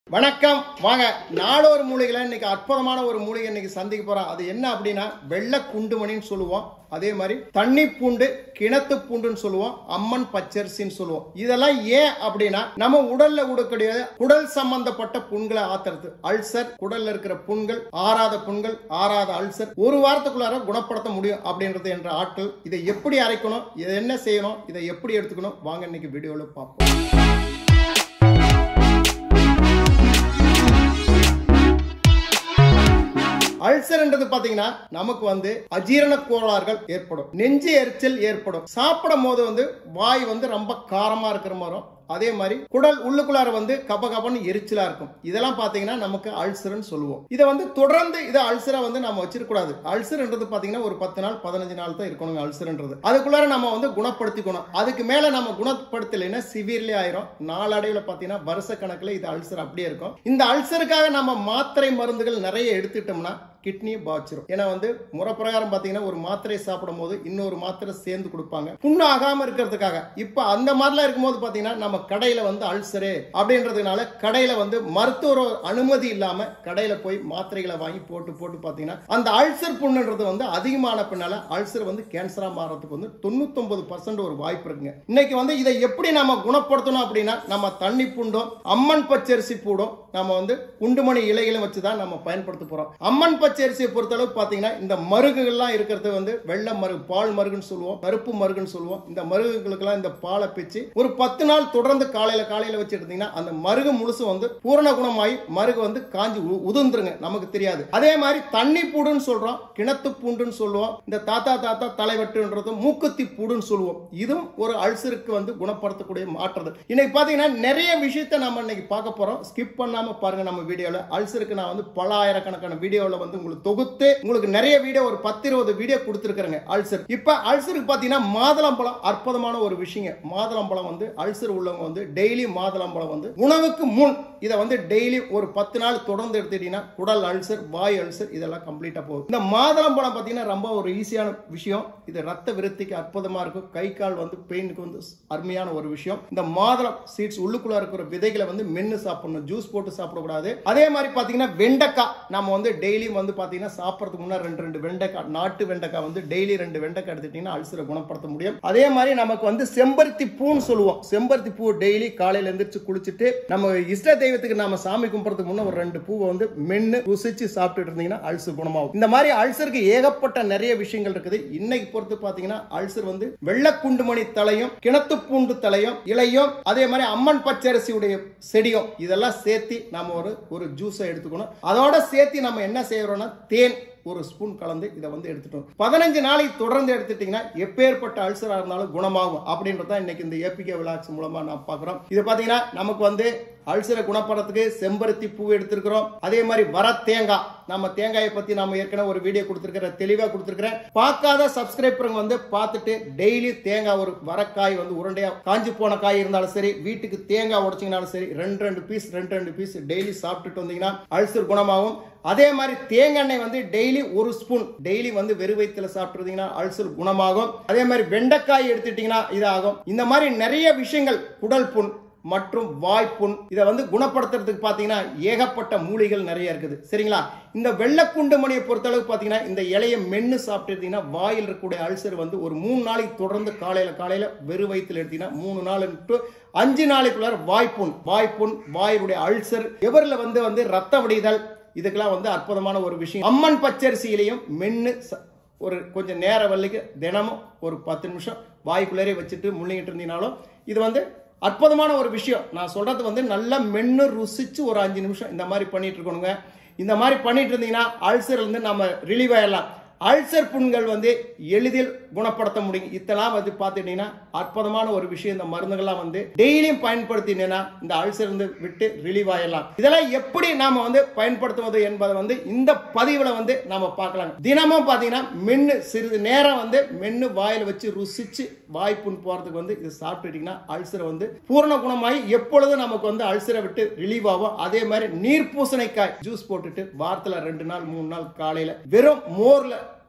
வணக்கம் வாங்க நாடோர் மூலிகைல இன்னைக்கு அற்புதமான ஒரு மூலிகை இன்னைக்கு சந்திக்க போறோம் அது என்ன அப்படின்னா வெள்ளை குண்டுமணின்னு சொல்லுவோம் அதே மாதிரி தண்ணி பூண்டு கிணத்து பூண்டுன்னு சொல்லுவோம் அம்மன் பச்சரிசின்னு சொல்லுவோம் இதெல்லாம் ஏன் அப்படின்னா நம்ம உடல்ல கூடக்கூடிய குடல் சம்பந்தப்பட்ட புண்களை ஆத்துறது அல்சர் குடல்ல இருக்கிற புண்கள் ஆறாத புண்கள் ஆறாத அல்சர் ஒரு வாரத்துக்குள்ளார குணப்படுத்த முடியும் அப்படின்றது என்ற ஆட்கள் இதை எப்படி அரைக்கணும் இதை என்ன செய்யணும் இதை எப்படி எடுத்துக்கணும் வாங்க இன்னைக்கு வீடியோல பார்ப்போம் அல்சர்ன்றது பாத்தீங்கன்னா நமக்கு வந்து அஜீரண கோளாறுகள் ஏற்படும் நெஞ்சு எரிச்சல் ஏற்படும் சாப்பிடும் போது வந்து வாய் வந்து ரொம்ப காரமா இருக்கிற மாதிரி அதே மாதிரி குடல் உள்ளுக்குள்ளார வந்து கப கபன்னு எரிச்சலா இருக்கும் இதெல்லாம் பாத்தீங்கன்னா நமக்கு அல்சர்னு சொல்லுவோம் இதை வந்து தொடர்ந்து இதை அல்சரா வந்து நம்ம வச்சிருக்க கூடாது அல்சர்ன்றது பாத்தீங்கன்னா ஒரு பத்து நாள் பதினஞ்சு நாள் தான் இருக்கணுங்க அல்சர்ன்றது அதுக்குள்ளார நம்ம வந்து குணப்படுத்திக்கணும் அதுக்கு மேல நம்ம குணப்படுத்தலைன்னா சிவியர்லி ஆயிரும் நாளடைவில் பாத்தீங்கன்னா வருஷ கணக்குல இது அல்சர் அப்படியே இருக்கும் இந்த அல்சருக்காக நம்ம மாத்திரை மருந்துகள் நிறைய எடுத்துட்டோம்னா கிட்னியை பாதிச்சிரும் ஏன்னா வந்து முறை பிரகாரம் பாத்தீங்கன்னா ஒரு மாத்திரை சாப்பிடும் போது இன்னொரு மாத்திரை சேர்ந்து கொடுப்பாங்க புண்ணு ஆகாம இருக்கிறதுக்காக இப்ப அந்த மாதிரிலாம் இருக்கும்போது பாத்தீங்கன்னா நம்ம கடையில வந்து அல்சரு அப்படின்றதுனால கடையில வந்து மருத்துவ அனுமதி இல்லாம கடையில போய் மாத்திரைகளை வாங்கி போட்டு போட்டு பாத்தீங்கன்னா அந்த அல்சர் புண்ணுன்றது வந்து அதிகமான பின்னால அல்சர் வந்து கேன்சரா மாறதுக்கு வந்து தொண்ணூத்தொன்பது பர்சன்ட் ஒரு வாய்ப்பு இருக்குங்க இன்னைக்கு வந்து இதை எப்படி நம்ம குணப்படுத்தணும் அப்படின்னா நம்ம தண்ணி பூண்டும் அம்மன் பச்சரிசி பூடும் நம்ம வந்து குண்டுமணி இலைகளும் வச்சு தான் நம்ம பயன்படுத்த போறோம் அம்மன் பச்சரிசியை பொறுத்தளவு பாத்தீங்கன்னா இந்த மருகுகள்லாம் இருக்கிறது வந்து வெள்ளை மருகு பால் மருகுன்னு சொல்லுவோம் கருப்பு மருகுன்னு சொல்லுவோம் இந்த மருகுகளுக்கெல்லாம் இந்த பாலை பிச்சு ஒரு பத்து நாள் தொடர்ந்து காலையில காலையில வச்சு எடுத்தீங்கன்னா அந்த மருகு முழுசு வந்து பூரண குணமாயி மருகு வந்து காஞ்சி உ- உதிர்ந்துருங்க நமக்கு தெரியாது அதே மாதிரி தண்ணி பூடுன்னு சொல்றோம் கிணத்து பூண்டுன்னு சொல்லுவோம் இந்த தாத்தா தாத்தா தலைவட்டுன்றது மூக்குத்தி பூடுன்னு சொல்லுவோம் இதுவும் ஒரு அல்சருக்கு வந்து குணப்படுத்தக்கூடிய மாற்றுறது இன்னைக்கு பாத்தீங்கன்னா நிறைய விஷயத்த நம்ம இன்னைக்கு பார்க்க போறோம் ஸ்கிப் பண்ணாம பாருங்க நம்ம வீடியோல அல்சருக்கு நான் வந்து பல ஆயிரக்கணக்கான வீடியோல வந்து உங்களுக்கு தொகுத்து உங்களுக்கு நிறைய வீடியோ ஒரு பத்து இருபது வீடியோ கொடுத்துருக்காங்க அல்சர் இப்ப அல்சருக்கு பாத்தீங்கன்னா மாதுளம்பழம் அற்புதமான ஒரு விஷயங்க மாதுளம்பழம் வந்து அல்சர் உள்ளவங்க வந்து டெய்லி மாதுளம்பழம் வந்து உணவுக்கு முன் இதை வந்து டெய்லி ஒரு பத்து நாள் தொடர்ந்து எடுத்துட்டீங்கன்னா குடல் அல்சர் வாய் அல்சர் இதெல்லாம் கம்ப்ளீட்டா போகும் இந்த மாதுளம்பழம் பாத்தீங்கன்னா ரொம்ப ஒரு ஈஸியான விஷயம் இது ரத்த விருத்திக்கு அற்புதமா இருக்கும் கை கால் வந்து பெயினுக்கு வந்து அருமையான ஒரு விஷயம் இந்த மாதுளம் சீட்ஸ் உள்ளுக்குள்ள இருக்கிற விதைகளை வந்து மென்னு சாப்பிடணும் ஜூஸ் போட்டு சாப்பிடக்கூடாது அதே மாதிரி பாத்தீங்கன்னா வெண்டைக்காய் நம்ம வந்து டெய்லியும் வந்து பாத்தீங்கன்னா சாப்பிடறதுக்கு முன்னாடி ரெண்டு ரெண்டு வெண்டைக்காய் நாட்டு வெண்டைக்காய் வந்து டெய்லி ரெண்டு வெண்டைக்காய் எடுத்துட்டீங்கன்னா அல்சரை குணப்படுத்த முடியும் அதே மாதிரி நமக்கு வந்து செம்பருத்தி பூன்னு சொல்லுவோம் செம்பருத்தி பூ டெய்லி காலையில எந்திரிச்சு குளிச்சுட்டு நம்ம இஷ்ட தெய்வத்துக்கு நாம சாமி கும்பிட்றதுக்கு முன்ன ஒரு ரெண்டு பூவை வந்து மென்னு ருசிச்சு சாப்பிட்டுட்டு இருந்தீங்கன்னா அல்சர் குணமாகும் இந்த மாதிரி அல்சருக்கு ஏகப்பட்ட நிறைய விஷயங்கள் இருக்குது இன்னைக்கு பொறுத்து பாத்தீங்கன்னா அல்சர் வந்து வெள்ளக்குண்டு மணி தலையும் கிணத்து பூண்டு தலையும் இலையும் அதே மாதிரி அம்மன் பச்சரிசியுடைய செடியும் இதெல்லாம் சேர்த்து நாம ஒரு ஒரு ஜூஸை எடுத்துக்கணும் அதோட சேர்த்து நம்ம என்ன செய்யறோம்னா தேன் ஒரு ஸ்பூன் கலந்து இதை வந்து எடுத்துட்டோம் பதினஞ்சு நாளைக்கு தொடர்ந்து எடுத்துட்டீங்கன்னா எப்பேற்பட்ட அல்சரா இருந்தாலும் குணமாகும் அப்படின்றத இன்னைக்கு இந்த ஏபிகே விளாக்ஸ் மூலமா நான் பார்க்குறோம் இது பாத்தீங்கன்னா நமக்கு வந்து அல்சரை குணப்படுறதுக்கு செம்பருத்தி பூ எடுத்திருக்கிறோம் அதே மாதிரி வர தேங்காய் நம்ம தேங்காயை பத்தி நாம ஏற்கனவே ஒரு வீடியோ கொடுத்திருக்கிற தெளிவா கொடுத்திருக்கிறேன் பார்க்காத சப்ஸ்கிரைபருங்க வந்து பார்த்துட்டு டெய்லி தேங்காய் ஒரு வரக்காய் வந்து உருண்டையா காஞ்சி போன காய் இருந்தாலும் சரி வீட்டுக்கு தேங்காய் உடைச்சிங்கனாலும் சரி ரெண்டு ரெண்டு பீஸ் ரெண்டு ரெண்டு பீஸ் டெய்லி சாப்பிட்டுட்டு வந்தீங்கன்னா அல்சர் குணமாகும் அதே மாதிரி தேங்காய் எண்ணெய் வந்து டெய்லி ஒரு ஸ்பூன் டெய்லி வந்து வெறு வயிற்றுல சாப்பிட்டுருந்தீங்கன்னா அல்சர் குணமாகும் அதே மாதிரி வெண்டைக்காய் எடுத்துட்டீங்கன்னா இதாகும் இந்த மாதிரி நிறைய விஷயங்கள் குடல் புண் மற்றும் வாய்ப்புண் இதை வந்து குணப்படுத்துறதுக்கு பார்த்தீங்கன்னா ஏகப்பட்ட மூலிகள் நிறைய இருக்குது சரிங்களா இந்த வெள்ளக்குண்டு மணியை பொறுத்தளவுக்கு பார்த்தீங்கன்னா இந்த இலையை மென்று சாப்பிட்டுருந்தீங்கன்னா வாயில் இருக்கக்கூடிய அல்சர் வந்து ஒரு மூணு நாளைக்கு தொடர்ந்து காலையில் காலையில் வெறு வயிற்றுல எடுத்தீங்கன்னா மூணு நாள் to அஞ்சு நாளைக்குள்ளார வாய்ப்புண் வாய்ப்புண் வாயுடைய அல்சர் எவரில் வந்து வந்து ரத்த வடிதல் இதுக்கெல்லாம் வந்து அற்புதமான ஒரு விஷயம் அம்மன் பச்சரிசியிலையும் மென்னு ச- ஒரு கொஞ்சம் நேர வள்ளிக்கு தினமும் ஒரு பத்து நிமிஷம் வாய்க்குள்ளேயே வச்சுட்டு முள்ளிக்கிட்டு இருந்தீங்கனாலும் இது வந்து அற்புதமான ஒரு விஷயம் நான் சொல்றது வந்து நல்லா மென்னு ருசிச்சு ஒரு அஞ்சு நிமிஷம் இந்த மாதிரி பண்ணிட்டு இருக்கணுங்க இந்த மாதிரி பண்ணிட்டு இருந்தீங்கன்னா அல்சர்ல இருந்து நம்ம ரிலீவ் ஆயிடலாம் அல்சர் புண்கள் வந்து எளிதில் குணப்படுத்த முடியும் இதெல்லாம் வந்து பார்த்துட்டீங்கன்னா அற்புதமான ஒரு விஷயம் இந்த மருந்துகள்லாம் வந்து டெய்லியும் பயன்படுத்தினீங்கன்னா இந்த அல்சர் இருந்து விட்டு ரிலீவ் ஆயிடலாம் இதெல்லாம் எப்படி நாம வந்து பயன்படுத்துவது என்பதை வந்து இந்த பதிவுல வந்து நாம பார்க்கலாம் தினமும் பார்த்தீங்கன்னா மென்னு சிறிது நேரம் வந்து மென்னு வாயில வச்சு ருசிச்சு வாய்ப்புண் போறதுக்கு வந்து இது சாப்பிட்டுட்டீங்கன்னா அல்சரை வந்து பூரண குணமாகி எப்பொழுதும் நமக்கு வந்து அல்சரை விட்டு ரிலீவ் ஆகும் அதே மாதிரி நீர் பூசணிக்காய் ஜூஸ் போட்டுட்டு வாரத்துல ரெண்டு நாள் மூணு நாள் காலையில வெறும் மோர்ல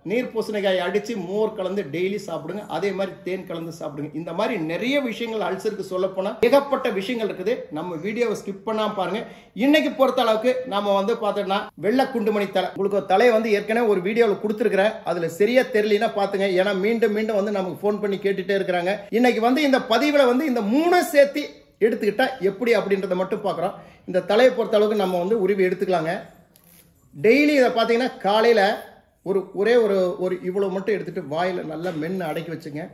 நீர் பூசணிக்காய் அடிச்சு மோர் கலந்து டெய்லி சாப்பிடுங்க அதே மாதிரி தேன் கலந்து சாப்பிடுங்க இந்த மாதிரி நிறைய விஷயங்கள் அல்சருக்கு சொல்ல போனா ஏகப்பட்ட விஷயங்கள் இருக்குது நம்ம வீடியோவை ஸ்கிப் பண்ணாம பாருங்க இன்னைக்கு பொறுத்த அளவுக்கு நாம வந்து பார்த்தோம்னா வெள்ளை குண்டுமணி தலை உங்களுக்கு ஒரு தலையை வந்து ஏற்கனவே ஒரு வீடியோவில் கொடுத்துருக்கிறேன் அதுல சரியா தெரியலனா பாத்துங்க ஏன்னா மீண்டும் மீண்டும் வந்து நமக்கு ஃபோன் பண்ணி கேட்டுட்டே இருக்கிறாங்க இன்னைக்கு வந்து இந்த பதிவுல வந்து இந்த மூணு சேர்த்து எடுத்துக்கிட்டா எப்படி அப்படின்றத மட்டும் பார்க்குறோம் இந்த தலையை பொறுத்த அளவுக்கு நம்ம வந்து உருவி எடுத்துக்கலாங்க டெய்லி இதை பார்த்தீங்கன்னா காலையில் ஒரு ஒரே ஒரு ஒரு இவ்வளோ மட்டும் எடுத்துட்டு வாயில் நல்லா மென்று அடக்கி வச்சுங்க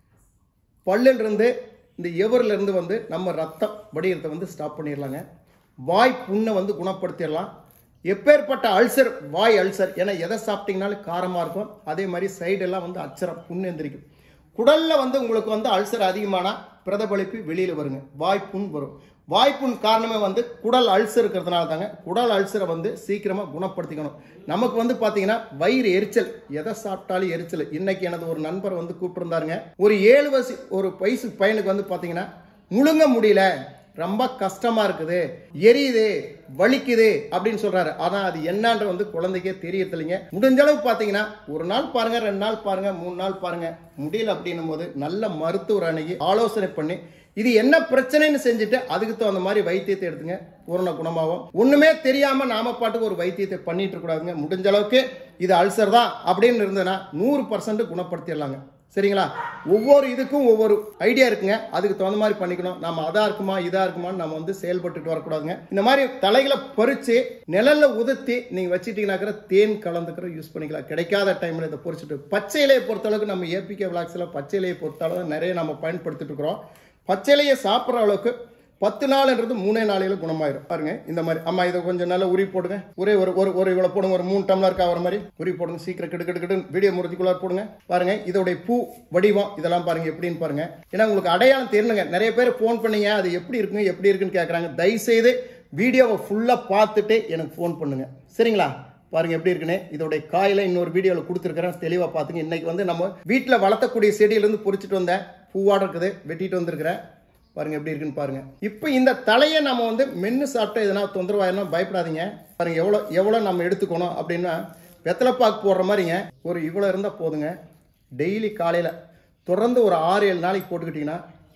பல்லிலிருந்து இந்த எவரிலிருந்து வந்து நம்ம ரத்தம் வடிகிறத வந்து ஸ்டாப் பண்ணிடலாங்க வாய் புண்ணை வந்து குணப்படுத்திடலாம் எப்பேற்பட்ட அல்சர் வாய் அல்சர் ஏன்னா எதை சாப்பிட்டீங்கனாலும் காரமாக இருக்கும் அதே மாதிரி சைடெல்லாம் வந்து அச்சரம் புண்ணு எந்திரிக்கும் குடலில் வந்து உங்களுக்கு வந்து அல்சர் அதிகமானா பிரதபலிப்பு வெளியில் வருங்க வாய்ப்புண் வரும் வாய்ப்புண் காரணமே வந்து குடல் அல்சர் இருக்கிறதுனால தாங்க குடல் அல்சரை வந்து சீக்கிரமாக குணப்படுத்திக்கணும் நமக்கு வந்து பார்த்தீங்கன்னா வயிறு எரிச்சல் எதை சாப்பிட்டாலும் எரிச்சல் இன்னைக்கு எனது ஒரு நண்பர் வந்து கூப்பிட்டுருந்தாருங்க ஒரு ஏழு வயசு ஒரு வயசு பையனுக்கு வந்து பார்த்தீங்கன்னா முழுங்க முடியல ரொம்ப கஷ்டமா இருக்குது எரியுது வலிக்குது அப்படின்னு சொல்றாரு ஆனா அது என்னன்ற வந்து குழந்தைக்கே தெரியறது இல்லைங்க முடிஞ்ச அளவு பாத்தீங்கன்னா ஒரு நாள் பாருங்க ரெண்டு நாள் பாருங்க மூணு நாள் பாருங்க முடியல அப்படின்னும் போது நல்ல மருத்துவர் அணுகி ஆலோசனை பண்ணி இது என்ன பிரச்சனைன்னு செஞ்சுட்டு அதுக்கு தகுந்த மாதிரி வைத்தியத்தை எடுத்துங்க பூரண குணமாகும் ஒண்ணுமே தெரியாம நாம பாட்டுக்கு ஒரு வைத்தியத்தை பண்ணிட்டு இருக்க கூடாதுங்க முடிஞ்ச அளவுக்கு இது அல்சர் தான் அப்படின்னு இருந்ததுன்னா நூறு பர்சன்ட் குணப்படுத்திடலாங்க சரிங்களா ஒவ்வொரு இதுக்கும் ஒவ்வொரு ஐடியா இருக்குங்க அதுக்கு தகுந்த மாதிரி பண்ணிக்கணும் நம்ம அதா இருக்குமா இதா இருக்குமான்னு நம்ம வந்து செயல்பட்டுட்டு வரக்கூடாதுங்க இந்த மாதிரி தலைகளை பறிச்சு நிழல்ல உதுத்தி நீங்க வச்சிட்டீங்கன்னாக்கிற தேன் கலந்துக்கிற யூஸ் பண்ணிக்கலாம் கிடைக்காத டைம்ல இதை பொறிச்சிட்டு பச்சை இலையை பொறுத்தளவுக்கு நம்ம ஏபிகே விளாக்ஸ்ல பச்சை இலையை பொறுத்தளவு நிறைய நம்ம பயன்படுத்திட்டு இருக்கிறோம் பச்சை இலையை சாப்பிட்ற அளவுக்கு பத்து நாள்ன்றது மூணே நாளையில குணமாயிரும் பாருங்க இந்த மாதிரி அம்மா இதை கொஞ்சம் நல்லா உரி போடுங்க ஒரே ஒரு ஒரு ஒரு இவ்வளோ போடுங்க ஒரு மூணு டம்ளருக்கு ஆகிற மாதிரி உரி போடுங்க சீக்கிரம் கிடு கிடு கிடு வீடியோ முறுதிக்குள்ளார போடுங்க பாருங்க இதோடைய பூ வடிவம் இதெல்லாம் பாருங்க எப்படின்னு பாருங்க ஏன்னா உங்களுக்கு அடையாளம் தெரியணுங்க நிறைய பேர் ஃபோன் பண்ணீங்க அது எப்படி இருக்குங்க எப்படி இருக்குன்னு கேட்குறாங்க தயவுசெய்து வீடியோவை ஃபுல்லாக பார்த்துட்டு எனக்கு ஃபோன் பண்ணுங்க சரிங்களா பாருங்க எப்படி இருக்குன்னு இதோடைய காயில இன்னொரு வீடியோவில் கொடுத்துருக்கிறேன் தெளிவாக பார்த்துங்க இன்னைக்கு வந்து நம்ம வீட்டில் வளர்த்தக்கூடிய செடியிலேருந்து பொறிச்சிட்டு வந்தேன் பூவாட இருக்குது வெட்டிட்டு வந்திருக்கிறேன் பாருங்க எப்படி இருக்குன்னு பாருங்க இப்போ இந்த தலையை நம்ம வந்து மென்று சாப்பிட்டா எதனா தொந்தரவாயிருந்தா பயப்படாதீங்க பாருங்க எவ்வளோ எவ்வளோ நம்ம எடுத்துக்கணும் அப்படின்னா வெத்தலைப்பாக்கு போடுற மாதிரிங்க ஒரு இவ்வளோ இருந்தால் போதுங்க டெய்லி காலையில் தொடர்ந்து ஒரு ஆறு ஏழு நாளைக்கு போட்டுக்கிட்டிங்கன்னா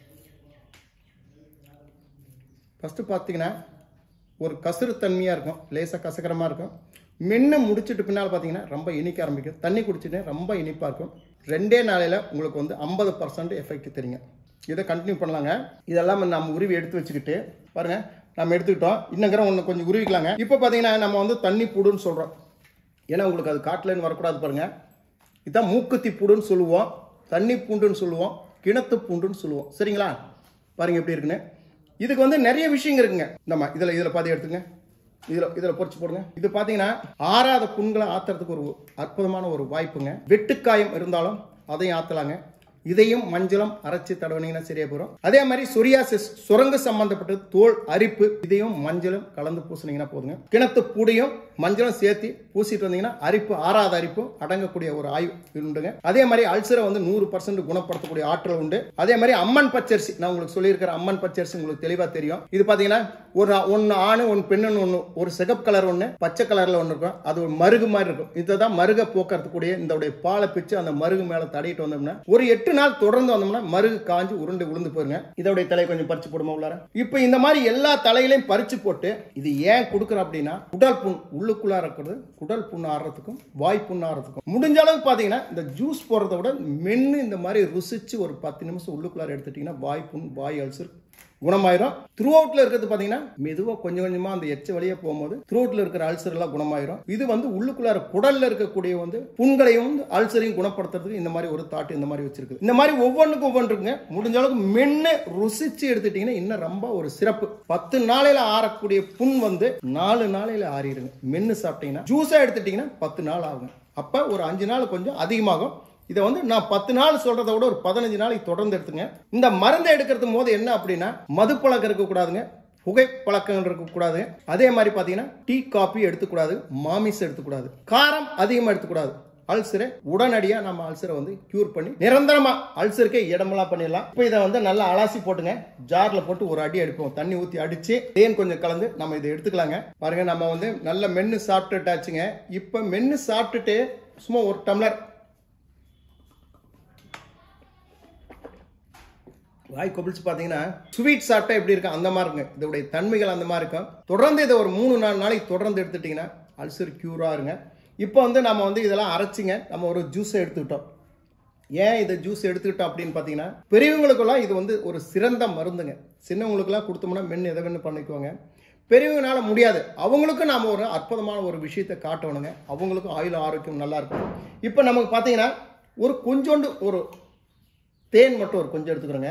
ஃபஸ்ட்டு பார்த்தீங்கன்னா ஒரு கசுறுத்தன்மையாக இருக்கும் லேசாக கசகரமாக இருக்கும் மென்று முடிச்சிட்டு பின்னால் பார்த்தீங்கன்னா ரொம்ப இனிக்க ஆரம்பிக்கும் தண்ணி குடிச்சிட்டு ரொம்ப இனிப்பாக இருக்கும் ரெண்டே நாளையில் உங்களுக்கு வந்து ஐம்பது பர்சன்ட் எஃபெக்ட் தெரியுங்க இதை கண்டினியூ பண்ணலாங்க இதெல்லாம் நம்ம உருவி எடுத்து வச்சுக்கிட்டு பாருங்க நம்ம எடுத்துக்கிட்டோம் இன்னங்கிற ஒன்று கொஞ்சம் உருவிக்கலாங்க இப்போ பார்த்தீங்கன்னா நம்ம வந்து தண்ணி பூடுன்னு சொல்கிறோம் ஏன்னா உங்களுக்கு அது காட்டிலேருந்து வரக்கூடாது பாருங்க இதான் மூக்குத்தி பூண்டுன்னு சொல்லுவோம் தண்ணி பூண்டுன்னு சொல்லுவோம் கிணத்து பூண்டுன்னு சொல்லுவோம் சரிங்களா பாருங்க எப்படி இருக்குன்னு இதுக்கு வந்து நிறைய விஷயங்கள் இருக்குங்க இந்தம்மா இதில் இதில் பாதி எடுத்துங்க இதில் இதில் பொறிச்சு போடுங்க இது பார்த்தீங்கன்னா ஆறாத புண்களை ஆத்துறதுக்கு ஒரு அற்புதமான ஒரு வாய்ப்புங்க வெட்டுக்காயம் இருந்தாலும் அதையும் ஆற்றலாங்க இதையும் மஞ்சளும் அரைச்சி தடவினீங்கன்னா சரியா போயிடும் அதே மாதிரி சொரியாசிஸ் சுரங்க சம்பந்தப்பட்ட தோல் அரிப்பு இதையும் மஞ்சளும் கலந்து பூசினீங்கன்னா போதுங்க கிணத்து பூடையும் மஞ்சளும் சேர்த்து பூசிட்டு வந்தீங்கன்னா அரிப்பு ஆறாத அரிப்பும் அடங்கக்கூடிய ஒரு ஆய்வு உண்டுங்க அதே மாதிரி அல்சரை வந்து நூறு பர்சன்ட் குணப்படுத்தக்கூடிய ஆற்றல் உண்டு அதே மாதிரி அம்மன் பச்சரிசி நான் உங்களுக்கு சொல்லியிருக்கிற அம்மன் பச்சரிசி உங்களுக்கு தெளிவா தெரியும் இது பாத்தீங்கன்னா ஒரு ஒன்னு ஆணு ஒன்னு பெண்ணுன்னு ஒன்று ஒரு சிகப்பு கலர் ஒன்று பச்சை கலர்ல ஒன்று இருக்கும் அது ஒரு மருகு மாதிரி இருக்கும் இதுதான் மருக போக்குறதுக்கூடிய இந்த பாலை பிச்சு அந்த மருகு மேல தடையிட்டு வந்தோம்னா ஒரு எட்டு நாள் தொடர்ந்து வந்தோம்னா மருகு காஞ்சு உருண்டு விழுந்து போயிருங்க இதோடைய தலையை கொஞ்சம் பறிச்சு போடுமா உள்ளார இப்போ இந்த மாதிரி எல்லா தலையிலையும் பறிச்சு போட்டு இது ஏன் கொடுக்குறோம் அப்படின்னா குடல் புண் உள்ளுக்குள்ளா இருக்கிறது குடல் புண் ஆடுறதுக்கும் வாய் புண் ஆடுறதுக்கும் முடிஞ்ச அளவுக்கு பார்த்தீங்கன்னா இந்த ஜூஸ் போடுறத விட மென்று இந்த மாதிரி ருசிச்சு ஒரு பத்து நிமிஷம் உள்ளுக்குள்ளார எடுத்துட்டீங்கன்னா வாய் புண் வாய் அல்சர் குணமாயிரும் த்ரூ அவுட்ல இருக்கிறது பாத்தீங்கன்னா மெதுவா கொஞ்சம் கொஞ்சமா அந்த எச்ச வழியே போகும்போது த்ரூ அவுட்ல இருக்கிற அல்சர் எல்லாம் குணமாயிரும் இது வந்து உள்ளுக்குள்ளார குடல்ல இருக்கக்கூடிய வந்து புண்களையும் வந்து அல்சரையும் குணப்படுத்துறதுக்கு இந்த மாதிரி ஒரு தாட் இந்த மாதிரி வச்சிருக்கு இந்த மாதிரி ஒவ்வொன்றுக்கும் ஒவ்வொன்று இருக்குங்க முடிஞ்ச அளவுக்கு மென்னு ருசிச்சு எடுத்துட்டீங்கன்னா இன்னும் ரொம்ப ஒரு சிறப்பு பத்து நாளையில ஆறக்கூடிய புண் வந்து நாலு நாளையில ஆறிடுங்க மென்னு சாப்பிட்டீங்கன்னா ஜூஸா எடுத்துட்டீங்கன்னா பத்து நாள் ஆகும் அப்ப ஒரு அஞ்சு நாள் கொஞ்சம் அதிகமாகும் இதை வந்து நான் பத்து நாள் சொல்றதை விட ஒரு பதினஞ்சு நாளைக்கு தொடர்ந்து எடுத்துங்க இந்த மருந்தை எடுக்கிறது போது என்ன அப்படின்னா மது பழக்கம் இருக்கக்கூடாதுங்க புகை பழக்கங்கள் இருக்கக்கூடாது அதே மாதிரி பார்த்தீங்கன்னா டீ காபி எடுத்துக்கூடாது மாமிஸ் எடுத்துக்கூடாது காரம் அதிகமாக எடுத்துக்கூடாது அல்சரை உடனடியா நம்ம அல்சரை வந்து கியூர் பண்ணி நிரந்தரமா அல்சருக்கே இடமெல்லாம் பண்ணிடலாம் இப்போ இதை வந்து நல்லா அலாசி போட்டுங்க ஜார்ல போட்டு ஒரு அடி அடிப்போம் தண்ணி ஊத்தி அடிச்சு தேன் கொஞ்சம் கலந்து நம்ம இதை எடுத்துக்கலாங்க பாருங்க நம்ம வந்து நல்ல மென்னு சாப்பிட்டுட்டாச்சுங்க இப்போ மென்னு சாப்பிட்டுட்டு சும்மா ஒரு டம்ளர் வாய் கொபிளிச்சு பார்த்தீங்கன்னா ஸ்வீட் சாப்பிட்டா எப்படி இருக்கும் அந்த மாதிரி இருக்குங்க இதோடைய தன்மைகள் அந்த மாதிரி இருக்கும் தொடர்ந்து இதை ஒரு மூணு நாலு நாளைக்கு தொடர்ந்து எடுத்துட்டிங்கன்னா அல்சர் க்யூராக இருங்க இப்போ வந்து நம்ம வந்து இதெல்லாம் அரைச்சிங்க நம்ம ஒரு ஜூஸை எடுத்துக்கிட்டோம் ஏன் இதை ஜூஸ் எடுத்துக்கிட்டோம் அப்படின்னு பார்த்தீங்கன்னா பெரியவங்களுக்கெல்லாம் இது வந்து ஒரு சிறந்த மருந்துங்க சின்னவங்களுக்கெல்லாம் கொடுத்தோம்னா மென்று எதை வேணும் பண்ணிக்குவாங்க பெரியவங்களால முடியாது அவங்களுக்கும் நாம் ஒரு அற்புதமான ஒரு விஷயத்தை காட்டணுங்க அவங்களுக்கும் ஆயுள் ஆரோக்கியம் நல்லா இருக்கும் இப்போ நமக்கு பார்த்தீங்கன்னா ஒரு கொஞ்சோண்டு ஒரு தேன் மட்டும் ஒரு கொஞ்சம் எடுத்துக்கிறோங்க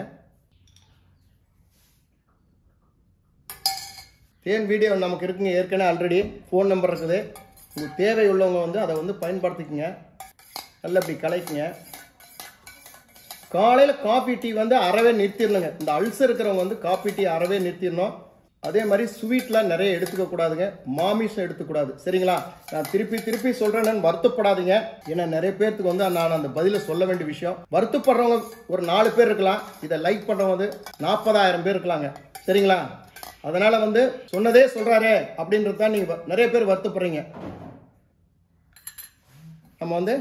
தேன் வீடியோ நமக்கு இருக்குங்க ஏற்கனவே ஆல்ரெடி ஃபோன் நம்பர் இருக்குது உங்களுக்கு தேவை உள்ளவங்க வந்து அதை வந்து பயன்படுத்திக்கங்க நல்லா இப்படி கலைக்குங்க காலையில் காஃபி டீ வந்து அறவே நிறுத்திடணுங்க இந்த அல்சர் இருக்கிறவங்க வந்து காஃபி டீ அறவே நிறுத்திடணும் அதே மாதிரி ஸ்வீட்லாம் நிறைய எடுத்துக்க கூடாதுங்க மாமிசம் எடுத்துக்கூடாது சரிங்களா நான் திருப்பி திருப்பி சொல்றேன்னு வருத்தப்படாதீங்க ஏன்னா நிறைய பேர்த்துக்கு வந்து நான் அந்த பதிலை சொல்ல வேண்டிய விஷயம் வருத்தப்படுறவங்க ஒரு நாலு பேர் இருக்கலாம் இதை லைக் பண்றவங்க வந்து நாற்பதாயிரம் பேர் இருக்கலாங்க சரிங்களா அதனால வந்து சொன்னதே சொல்றாரே அப்படின்றது தான் நீங்க வ- நிறைய பேர் வருத்தப்படுறீங்க நம்ம வந்து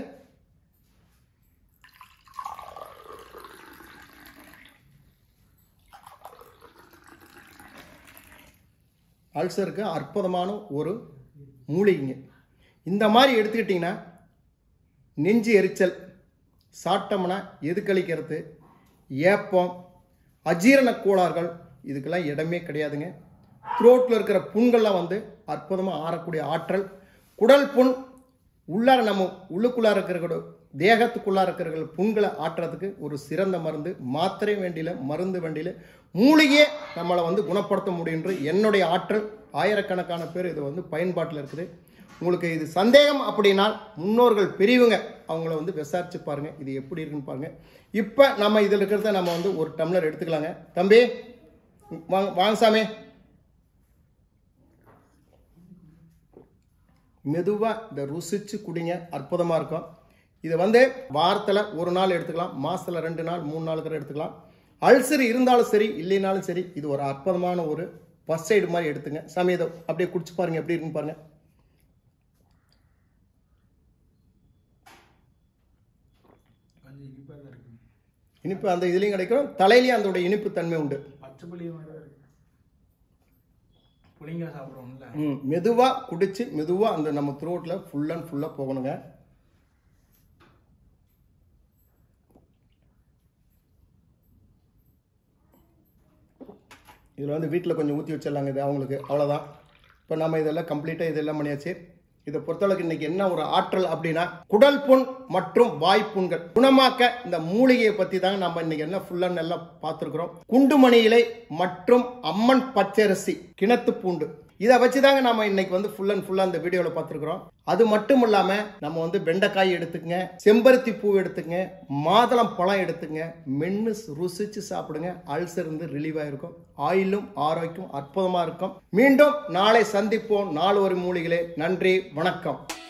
அல்சருக்கு அற்புதமான ஒரு மூலிகைங்க இந்த மாதிரி எடுத்துக்கிட்டிங்கன்னா நெஞ்சு எரிச்சல் சாப்பிட்டோம்னா எதுக்களிக்கிறது ஏப்பம் அஜீரண கோளாறுகள் இதுக்கெல்லாம் இடமே கிடையாதுங்க த்ரோட்டில் இருக்கிற புண்கள்லாம் வந்து அற்புதமாக ஆறக்கூடிய ஆற்றல் குடல் புண் உள்ளார நம்ம உள்ளுக்குள்ளார இருக்கிற தேகத்துக்குள்ளார இருக்கிற புண்களை ஆற்றுறதுக்கு ஒரு சிறந்த மருந்து மாத்திரை வேண்டியில மருந்து வேண்டியில மூலிகையே நம்மளை வந்து குணப்படுத்த முடியுன்ற என்னுடைய ஆற்றல் ஆயிரக்கணக்கான பேர் இது வந்து பயன்பாட்டில் இருக்குது உங்களுக்கு இது சந்தேகம் அப்படின்னா முன்னோர்கள் பெரியவங்க அவங்கள வந்து விசாரிச்சு பாருங்க இது எப்படி இருக்குன்னு பாருங்க இப்போ நம்ம இதில் இருக்கிறத நம்ம வந்து ஒரு டம்ளர் எடுத்துக்கலாங்க தம்பி வாங்க வாங்க சாமி மெதுவாக இதை ருசிச்சு குடிங்க அற்புதமாக இருக்கும் இது வந்து வாரத்தில் ஒரு நாள் எடுத்துக்கலாம் மாதத்தில் ரெண்டு நாள் மூணு நாள் கூட எடுத்துக்கலாம் அல்சர் இருந்தாலும் சரி இல்லைனாலும் சரி இது ஒரு அற்புதமான ஒரு ஃபர்ஸ்ட் சைடு மாதிரி எடுத்துங்க சாமி இதை அப்படியே குடிச்சு பாருங்க எப்படி இருக்குன்னு பாருங்க கொஞ்சம் இனிப்பாக தான் இருக்கு இனிப்பு அந்த இதுலேயும் கிடைக்கும் தலையிலேயும் அதோட இனிப்பு தன்மை உண்டு பச்சை புளிய மாதிரி தான் இருக்கு புளிங்க சாப்பிடுவோம்ல ம் மெதுவாக குடிச்சு மெதுவாக அந்த நம்ம த்ரோட்டில் ஃபுல் அண்ட் ஃபுல்லாக போகணுங்க இதில் வந்து வீட்டில் கொஞ்சம் ஊற்றி வச்சிடலாங்க இது அவங்களுக்கு அவ்வளோதான் இப்போ நம்ம இதெல்லாம் கம்ப்ளீட்டாக இதெல்லாம் பண்ணியாச்சு இதை பொறுத்தளவுக்கு இன்னைக்கு என்ன ஒரு ஆற்றல் அப்படின்னா குடல் புண் மற்றும் வாய்ப்புண்கள் குணமாக்க இந்த மூலிகையை பற்றி தாங்க நம்ம இன்னைக்கு என்ன ஃபுல்லாக நல்லா பார்த்துருக்குறோம் குண்டுமணி இலை மற்றும் அம்மன் பச்சரிசி கிணத்து பூண்டு இதை வச்சு தாங்க நம்ம இன்னைக்கு வந்து ஃபுல் அண்ட் ஃபுல்லாக இந்த வீடியோவில் பார்த்துருக்குறோம் அது மட்டும் இல்லாமல் நம்ம வந்து வெண்டைக்காய் எடுத்துக்கங்க செம்பருத்தி பூ எடுத்துக்கங்க மாதுளம் பழம் எடுத்துங்க மென்று ருசிச்சு சாப்பிடுங்க அல்சர் இருந்து ரிலீவ் ஆயிருக்கும் ஆயிலும் ஆரோக்கியம் அற்புதமாக இருக்கும் மீண்டும் நாளை சந்திப்போம் நாலு ஒரு மூலிகளே நன்றி வணக்கம்